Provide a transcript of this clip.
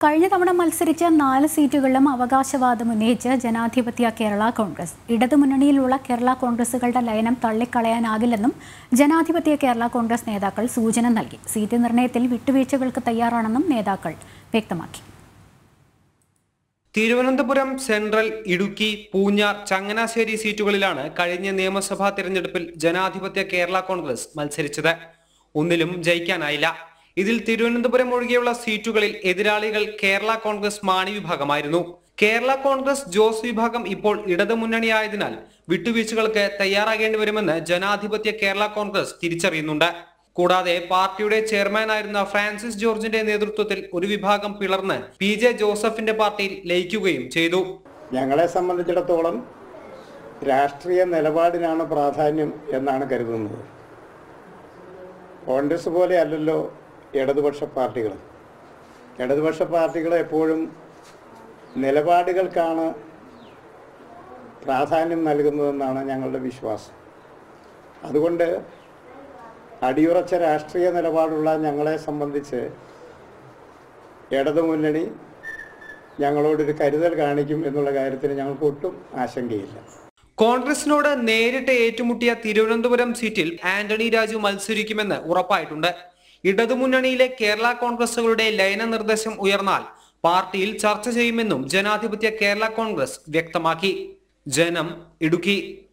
കഴിഞ്ഞ തവണ മത്സരിച്ച നാല് സീറ്റുകളിലും അവകാശവാദം ഉന്നയിച്ച് ജനാധിപത്യ കേരള കോൺഗ്രസ് ഇടതുമുന്നണിയിലുള്ള കേരള കോൺഗ്രസുകളുടെ ലയനം തള്ളിക്കളയാനാകില്ലെന്നും ജനാധിപത്യ കേരള കോൺഗ്രസ് നേതാക്കൾ സൂചന നൽകി സീറ്റ് നിർണയത്തിൽ വിട്ടുവീഴ്ചകൾക്ക് തയ്യാറാണെന്നും നേതാക്കൾ വ്യക്തമാക്കി തിരുവനന്തപുരം സെൻട്രൽ ഇടുക്കി പൂഞ്ഞാർ ചങ്ങനാശ്ശേരി സീറ്റുകളിലാണ് കഴിഞ്ഞ നിയമസഭാ തിരഞ്ഞെടുപ്പിൽ ജനാധിപത്യ കേരള കോൺഗ്രസ് മത്സരിച്ചത് ഒന്നിലും ജയിക്കാനായില്ല ഇതിൽ തിരുവനന്തപുരം ഒഴികെയുള്ള സീറ്റുകളിൽ എതിരാളികൾ കേരള കോൺഗ്രസ് മാണി വിഭാഗമായിരുന്നു കേരള കോൺഗ്രസ് ജോസ് വിഭാഗം ഇപ്പോൾ ഇടതുമുന്നണിയായതിനാൽ വിട്ടുവീഴ്ചകൾക്ക് തയ്യാറാകേണ്ടി വരുമെന്ന് ജനാധിപത്യ കേരള കോൺഗ്രസ് തിരിച്ചറിയുന്നുണ്ട് കൂടാതെ പാർട്ടിയുടെ ചെയർമാനായിരുന്ന ഫ്രാൻസിസ് ജോർജിന്റെ നേതൃത്വത്തിൽ ഒരു വിഭാഗം പിളർന്ന് പി ജെ ജോസഫിന്റെ പാർട്ടിയിൽ ലയിക്കുകയും ചെയ്തു ഞങ്ങളെ സംബന്ധിച്ചിടത്തോളം രാഷ്ട്രീയ നിലപാടിനാണ് പ്രാധാന്യം എന്നാണ് കരുതുന്നത് കോൺഗ്രസ് പോലെ അല്ലല്ലോ ഇടതുപക്ഷ പാർട്ടികൾ ഇടതുപക്ഷ പാർട്ടികൾ എപ്പോഴും നിലപാടുകൾക്കാണ് പ്രാധാന്യം നൽകുന്നതെന്നാണ് ഞങ്ങളുടെ വിശ്വാസം അതുകൊണ്ട് അടിയുറച്ച രാഷ്ട്രീയ നിലപാടുള്ള ഞങ്ങളെ സംബന്ധിച്ച് ഇടതുമുന്നണി ഞങ്ങളോടൊരു കരുതൽ കാണിക്കും എന്നുള്ള കാര്യത്തിന് ഞങ്ങൾക്ക് ഒട്ടും ആശങ്കയില്ല കോൺഗ്രസിനോട് നേരിട്ട് ഏറ്റുമുട്ടിയ തിരുവനന്തപുരം സീറ്റിൽ ആന്റണി രാജു മത്സരിക്കുമെന്ന് ഉറപ്പായിട്ടുണ്ട് ഇടതുമുന്നണിയിലെ കേരള കോൺഗ്രസുകളുടെ ലയന നിർദ്ദേശം ഉയർന്നാൽ പാർട്ടിയിൽ ചർച്ച ചെയ്യുമെന്നും ജനാധിപത്യ കേരള കോൺഗ്രസ് വ്യക്തമാക്കി ജനം ഇടുക്കി